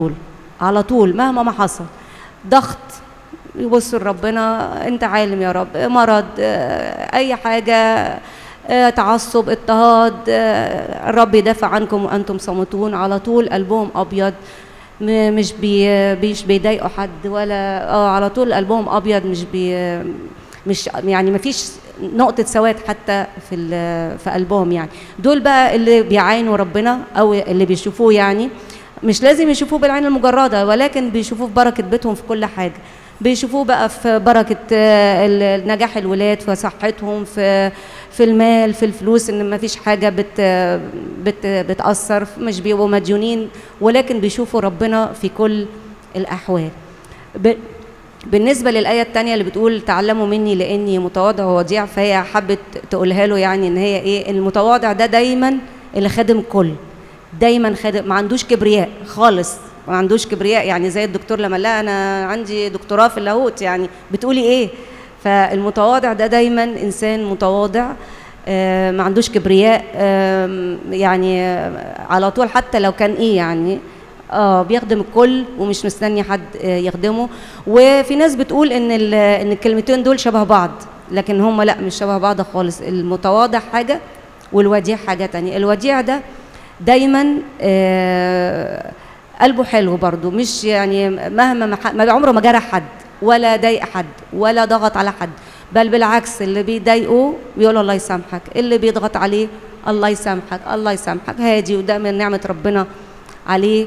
طول على طول مهما ما حصل ضغط يبصوا لربنا انت عالم يا رب مرض آه، اي حاجه آه، تعصب اضطهاد آه، الرب يدافع عنكم وانتم صامتون على طول قلبهم ابيض م- مش بي مش بيضايقوا حد ولا اه على طول قلبهم ابيض مش بي مش يعني ما فيش نقطة سواد حتى في ال- في قلبهم يعني دول بقى اللي بيعاينوا ربنا او اللي بيشوفوه يعني مش لازم يشوفوه بالعين المجردة ولكن بيشوفوه في بركة بيتهم في كل حاجة بيشوفوه بقى في بركة آه، ال- نجاح الولاد في صحتهم في في المال في الفلوس ان ما فيش حاجة بت بت بتأثر مش بيبقوا مديونين ولكن بيشوفوا ربنا في كل الأحوال ب- بالنسبة للآية التانية اللي بتقول تعلموا مني لأني متواضع ووديع فهي حبت تقولها له يعني إن هي إيه المتواضع ده دايما اللي خادم الكل دايما خادم ما عندوش كبرياء خالص ما عندوش كبرياء يعني زي الدكتور لما لا أنا عندي دكتوراه في اللاهوت يعني بتقولي إيه فالمتواضع ده دايما إنسان متواضع آه، ما عندوش كبرياء آم، يعني آه، على طول حتى لو كان ايه يعني اه بيخدم الكل ومش مستني حد آه، يخدمه وفي ناس بتقول ان ال- ان الكلمتين دول شبه بعض لكن هم لا مش شبه بعض خالص المتواضع حاجه والوديع حاجه تانية الوديع ده دايما آه قلبه حلو برضو مش يعني مهما ما ح- ما عمره ما جرح حد ولا ضايق حد ولا ضغط على حد بل بالعكس اللي بيضايقه بيقول الله يسامحك اللي بيضغط عليه الله يسامحك الله يسامحك هادي وده من نعمة ربنا عليه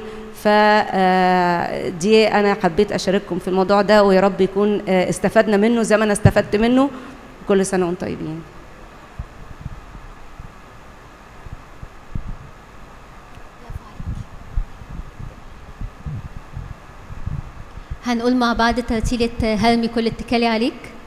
فدي أنا حبيت أشارككم في الموضوع ده ويا رب يكون آه، استفدنا منه زي ما أنا استفدت منه كل سنة وأنتم طيبين هنقول مع بعض ترتيلة هرمي كل اتكالي عليك